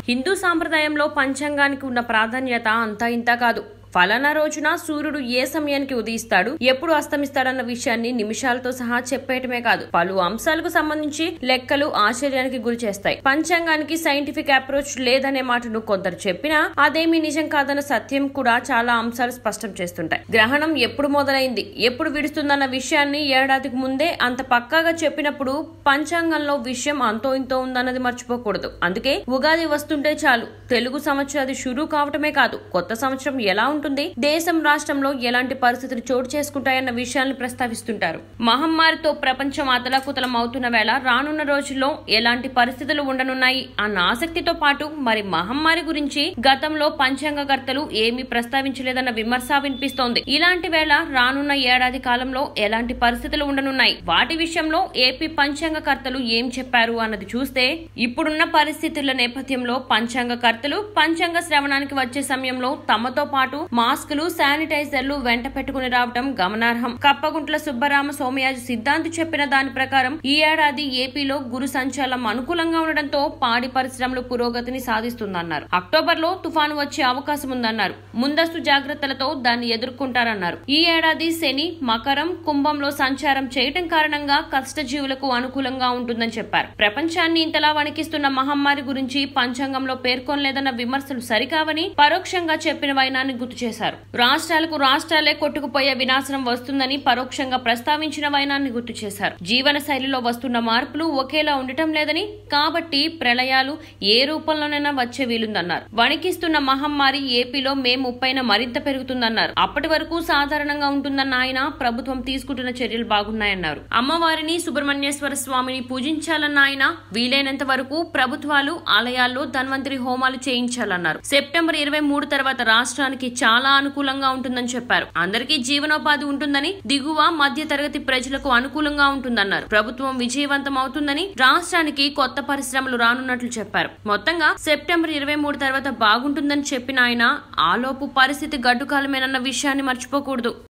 హిందూ సాంప్రదాయంలో పంచాంగానికి ఉన్న ప్రాధాన్యత అంతా ఇంతా కాదు ఫలానా రోజున సూర్యుడు ఏ సమయానికి ఉదయిస్తాడు ఎప్పుడు అస్తమిస్తాడన్న విషయాన్ని నిమిషాలతో సహా చెప్పేయటమే కాదు పలు అంశాలకు సంబంధించి లెక్కలు ఆశ్చర్యానికి గురి చేస్తాయి పంచాంగానికి సైంటిఫిక్ అప్రోచ్ లేదనే మాటను కొందరు చెప్పినా అదేమీ నిజం కాదన్న సత్యం కూడా చాలా అంశాలు స్పష్టం చేస్తుంటాయి గ్రహణం ఎప్పుడు మొదలైంది ఎప్పుడు విడుస్తుందన్న విషయాన్ని ఏడాదికి ముందే అంత పక్కాగా చెప్పినప్పుడు పంచాంగంలో విషయం అంతో ఇంతో ఉందన్నది మర్చిపోకూడదు అందుకే ఉగాది వస్తుంటే చాలు తెలుగు సంవత్సరాది షురూ కావటమే కాదు కొత్త సంవత్సరం ఎలా ఉంటుంది దేశం రాష్ట్రంలో ఎలాంటి పరిస్థితులు చోటు చేసుకుంటాయన్న విషయాలను ప్రస్తావిస్తుంటారు మహమ్మారితో ప్రపంచం అతలాకుతలం అవుతున్న వేళ రానున్న రోజుల్లో ఎలాంటి పరిస్థితులు ఉండనున్నాయి అన్న ఆసక్తితో పాటు మరి మహమ్మారి గురించి గతంలో పంచాంగకర్తలు ఏమీ ప్రస్తావించలేదన్న విమర్శ వినిపిస్తోంది ఇలాంటి వేళ రానున్న ఏడాది కాలంలో ఎలాంటి పరిస్థితులు ఉండనున్నాయి వాటి విషయంలో ఏపీ పంచాంగకర్తలు ఏం చెప్పారు అన్నది చూస్తే ఇప్పుడున్న పరిస్థితుల నేపథ్యంలో పంచాంగకర్తలు పంచాంగ శ్రవణానికి వచ్చే సమయంలో తమతో పాటు మాస్కులు శానిటైజర్లు వెంట పెట్టుకుని రావడం గమనార్హం కప్పగుంట్ల సుబ్బరామ సోమయాజు సిద్ధాంతి చెప్పిన దాని ప్రకారం ఈ ఏడాది ఏపీలో గురు సంచాలం అనుకూలంగా ఉండడంతో పాడి పరిశ్రమలు పురోగతిని సాధిస్తుందన్నారు అక్టోబర్ లో తుఫాను వచ్చే అవకాశం ఉందన్నారు ముందస్తు జాగ్రత్తలతో దాన్ని ఎదుర్కొంటారన్నారు ఈ ఏడాది శని మకరం కుంభంలో సంచారం చేయటం కారణంగా కష్టజీవులకు అనుకూలంగా ఉంటుందని చెప్పారు ప్రపంచాన్ని ఇంతలా వణికిస్తున్న మహమ్మారి గురించి పంచాంగంలో పేర్కొనలేదన్న విమర్శలు సరికావని పరోక్షంగా చెప్పిన వైనాన్ని గుర్తు చేశారు రాష్ట్రాలకు రాష్ట్రాలే కొట్టుకుపోయే వినాశనం వస్తుందని పరోక్షంగా ప్రస్తావించిన వైనాన్ని గుర్తు చేశారు జీవన శైలిలో వస్తున్న మార్పులు ఒకేలా ఉండటం లేదని కాబట్టి ప్రళయాలు ఏ రూపంలోనైనా వచ్చే వీలుందన్నారు వణికిస్తున్న మహమ్మారి ఏపీలో మే ముప్పైన మరింత పెరుగుతుందన్నారు అప్పటి వరకు సాధారణంగా ఉంటుందన్న ఆయన ప్రభుత్వం తీసుకుంటున్న చర్యలు బాగున్నాయన్నారు అమ్మవారిని సుబ్రహ్మణ్యేశ్వర స్వామిని పూజించాలన్న ఆయన వీలైనంత వరకు ప్రభుత్వాలు ఆలయాల్లో ధన్వంతరి హోమాలు చేయించాలన్నారు సెప్టెంబర్ ఇరవై మూడు తర్వాత రాష్ట్రానికి చాలా అనుకూలంగా ఉంటుందని చెప్పారు అందరికీ జీవనోపాధి ఉంటుందని దిగువ మధ్య తరగతి ప్రజలకు అనుకూలంగా ఉంటుందన్నారు ప్రభుత్వం విజయవంతం అవుతుందని రాష్ట్రానికి కొత్త పరిశ్రమలు రానున్నట్లు చెప్పారు మొత్తంగా సెప్టెంబర్ ఇరవై మూడు తర్వాత బాగుంటుందని చెప్పిన ఆయన ఆలోపు పరిస్థితి గడ్డుకాలమేనన్న విషయాన్ని మర్చిపోకూడదు